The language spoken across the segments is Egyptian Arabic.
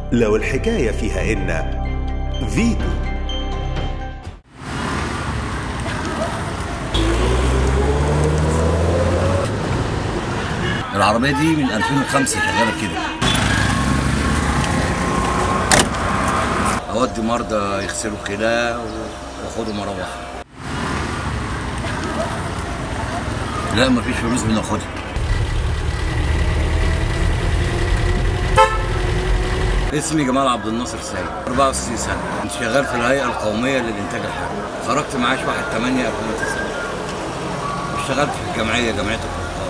لو الحكاية فيها إن فيتو العربية دي من 2005 شغالة كده أودي مرضى يغسلوا كده واخدهم اروح لا مفيش فلوس بناخدها اسمي جمال عبد الناصر سيد 64 سنة كنت شغال في الهيئة القومية للإنتاج الحربي خرجت معاش 1 8 2009 اشتغلت في الجمعية جمعية القرطان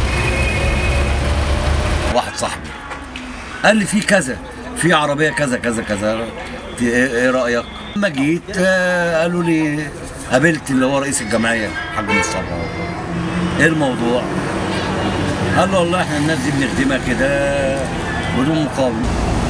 واحد صاحبي قال لي في كذا في عربيه كذا كذا كذا في ايه, إيه رايك لما جيت آه، قالوا لي قابلت اللي هو رئيس الجمعيه حاج مصطفى ايه الموضوع قال له والله احنا الناس دي بنخدمها كده بدون مقابل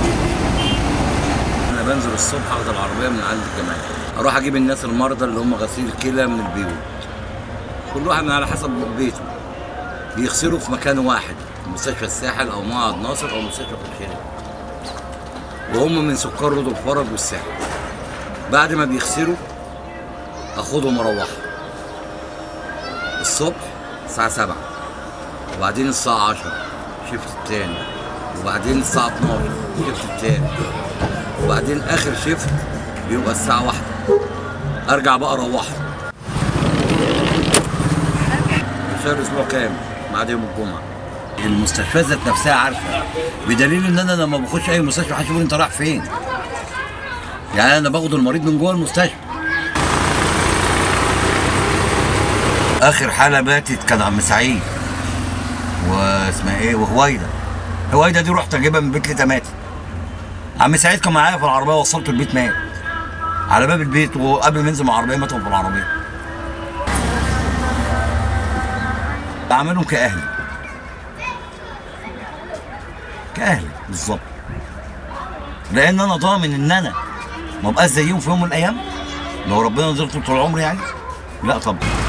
انا بنزل الصبح اخد العربيه من عند الجمعيه اروح اجيب الناس المرضى اللي هم غسيل الكلى من البيوت كل واحد من على حسب بيته بيغسلوا في مكان واحد مستشفى الساحل او معهد ناصر او مستشفى الخيري وهم من سكر رود الفرج والساحل بعد ما بيغسلوا اخدهم اروحهم الصبح الساعة 7 وبعدين الساعة 10 شفت التاني وبعدين الساعة 12 شفت التاني وبعدين آخر شفت بيبقى الساعة واحدة أرجع بقى أروحهم شهر أسبوع كامل ما عدا يوم الجمعة المستشفى ذات نفسها عارفة بدليل إن أنا لما بخش أي مستشفى محدش يقول أنت رايح فين يعني أنا باخد المريض من جوه المستشفى اخر حاله ماتت كان عم سعيد واسمها ايه وهويدا هويدا دي رحت اجيبها من بيت لتماتي عم سعيد كان معايا في العربيه وصلته البيت مات على باب البيت وقبل ما ينزل من العربيه ماتوا في العربيه بعملهم كاهلي كاهلي بالظبط لان انا ضامن ان انا ما بقاش زيهم في يوم من الايام لو ربنا نزلت طول عمري يعني لا طبعا